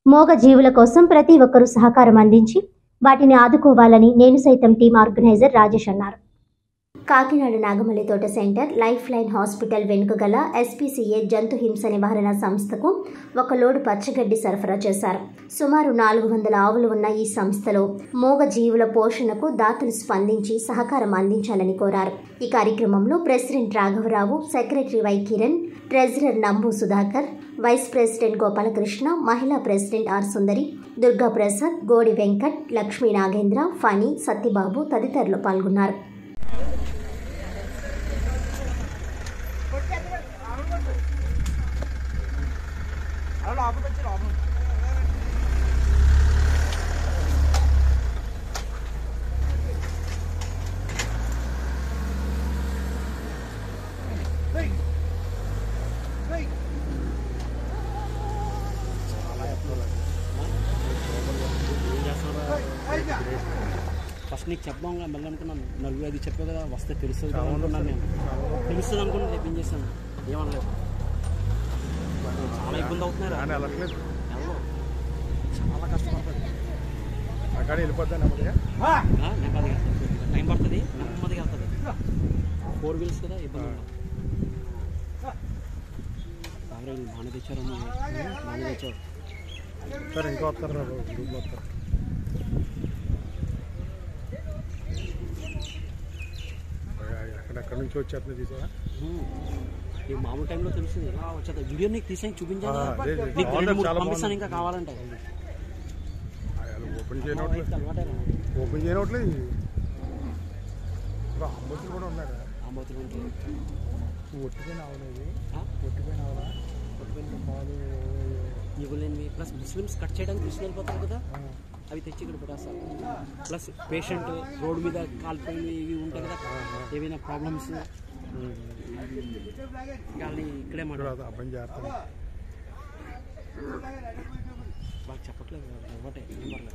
మోగ జీవుల కోసం ప్రతి ఒక్కరూ సహకారం అందించి వాటిని ఆదుకోవాలని నేను సైతం టీం ఆర్గనైజర్ రాజేష్ అన్నారు కాకినాడ నాగమల్లి తోట సెంటర్ లైఫ్ లైన్ హాస్పిటల్ వెనుక గల ఎస్పీసీఏ జంతు హింస నివారణ సంస్థకు ఒక లోడు పచ్చగడ్డి సరఫరా చేశారు సుమారు నాలుగు వందల ఆవులు ఉన్న ఈ సంస్థలో మోగ జీవుల పోషణకు దాతలు స్పందించి సహకారం అందించాలని కోరారు ఈ కార్యక్రమంలో ప్రెసిడెంట్ రాఘవరావు secretary Y Kiran treasurer Nambu Sudhakar vice president Gopalakrishna మహిళా ప్రెసిడెంట్ ఆర్ సుందరి దుర్గా ప్రసాద్ గోడి వెంకట్ లక్ష్మీ నాగేంద్ర ఫణి సత్యబాబు తదితరులు పాల్గొన్నారు ఫస్ట్ నీకు చెప్పాం మళ్ళీ అనుకున్నాను నలుగురు అది చెప్పే కదా వస్తే తెలుస్తుంది కదా అనుకున్నాను నేను తెలుస్తుంది అనుకుని తెప్పించేసాను ఏమనలేదు చాలా ఇబ్బంది అవుతున్నారు కానీ వెళ్ళట్లేదు ఎవరు? చాలా కష్టపడుతుంది అక్కడ వెళ్ళిపోతాను అమ్మగా ఆ, నెమ్మదిగా టైం పడుతుంది నెమ్మదిగా వెళ్తుంది ఫోర్ వీల్స్ కదా ఇబ్బంది ఉండదు. ఎవరో వీళ్ళు బాగానే తెచ్చారు బాగానే తెచ్చారు సరే ఇంకా వస్తారు రా బాబు, గ్రూప్లో వస్తారు ఎక్కడెక్కడి నుంచి వచ్చేస్తుంది చూసావా ఉమ్. ఈ మామూలు టైంలో తెలుస్తుంది ఇలా వచ్చేది వీడియో నీకు తీసాను చూపించాను ఆ, కదా. అదే, అదే. నీకు బాగుంది, రెండు మూడు చాలా పంపిస్తాను బాగుంది. ఇంకా కావాలంటే వాళ్ళు ఓపెన్ మా చేయనట్లేదు వైఫ్కి అలవాటేరా ఓపెన్ చేయనట్లేదు ఇప్పుడు అమ్మతులు కూడా ఉన్నారా ఆంబోతుల నుంచి ఒట్టిపోయిన అవనేది ఆ? ఒట్టిపోయిన అవరా పాలు ఇవ్వలేనివి ప్లస్ ముస్లిమ్స్ కట్ చేయడానికి తీసుకెళ్ళిపోతారు కదా ఆ, అవి తెచ్చి ఇక్కడ పెట్టేస్తారు ప్లస్ పేషెంట్ రోడ్డు మీద కాలిపోయినవి ఇవి ఉంటాయి కదా ఏవైనా ప్రాబ్లమ్స్ ఉమ్. వాళ్ళని ఇక్కడే ఇక్కడ మాట అబ్బాయి చేస్తాను బాగా చెప్పట్లేదు ఒకటే ఏం పర్లేదు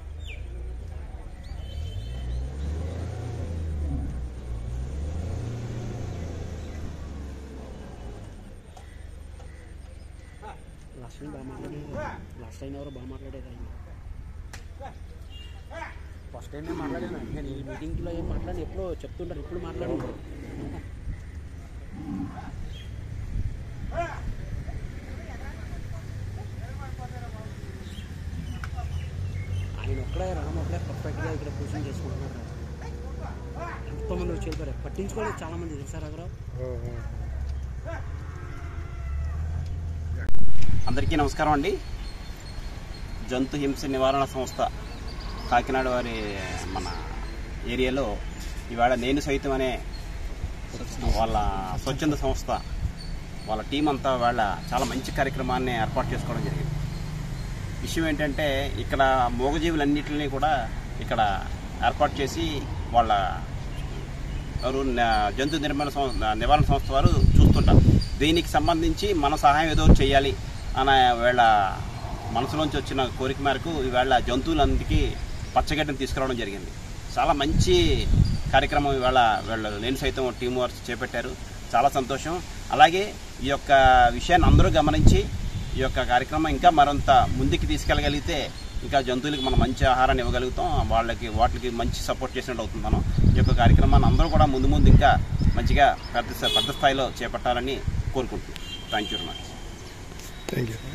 లాస్ట్ టైం బాగా మాట్లాడేది లాస్ట్ టైం ఎవరో బాగా మాట్లాడేది ఆయన ఫస్ట్ టైం నేను మాట్లాడాను నేను ఈ మీటింగ్లో ఏం మాట్లాడి ఎప్పుడో చెప్తుంటారు ఇప్పుడు మాట్లాడు ఆయన ఒక్కడే రామ్ ఒక్కడే పర్ఫెక్ట్గా ఇక్కడ కూర్చొని చేసుకుంటున్నారు ఎంతోమంది వచ్చి వెళ్ళిపోయారు పట్టించుకోలేదు చాలా మంది తెలుసా రాఘరావు అందరికీ నమస్కారం అండి జంతు హింస నివారణ సంస్థ కాకినాడ వారి మన ఏరియాలో ఇవాళ నేను సైతం అనే వాళ్ళ స్వచ్ఛంద సంస్థ వాళ్ళ టీం అంతా వాళ్ళ చాలా మంచి కార్యక్రమాన్ని ఏర్పాటు చేసుకోవడం జరిగింది విషయం ఏంటంటే ఇక్కడ మూగజీవులన్నింటినీ కూడా ఇక్కడ ఏర్పాటు చేసి వాళ్ళ వారు న- జంతు నిర్మాణ సం- నివారణ సంస్థ వారు చూస్తుంటారు దీనికి సంబంధించి మన సహాయం ఏదో చేయాలి అనే వీళ్ళ మనసులోంచి వచ్చిన కోరిక మేరకు ఈవేళ జంతువులందరికీ పచ్చగడ్డని తీసుకురావడం జరిగింది చాలా మంచి కార్యక్రమం ఇవాళ వీళ్ళు నేను సైతం టీం వర్క్ చేపట్టారు చాలా సంతోషం అలాగే ఈ యొక్క విషయాన్ని అందరూ గమనించి ఈ యొక్క కార్యక్రమం ఇంకా మరింత ముందుకు తీసుకెళ్ళగలిగితే ఇంకా జంతువులకి మనం మంచి ఆహారాన్ని ఇవ్వగలుగుతాం వాళ్ళకి వాటికి మంచి సపోర్ట్ చేసినట్టు అవుతుంది మనం ఈ యొక్క కార్యక్రమాన్ని అందరూ కూడా ముందు ముందు ఇంకా మంచిగా పెద్ద పెద్ద స్థాయిలో చేపట్టాలని కోరుకుంటున్నాం thank you very much thank you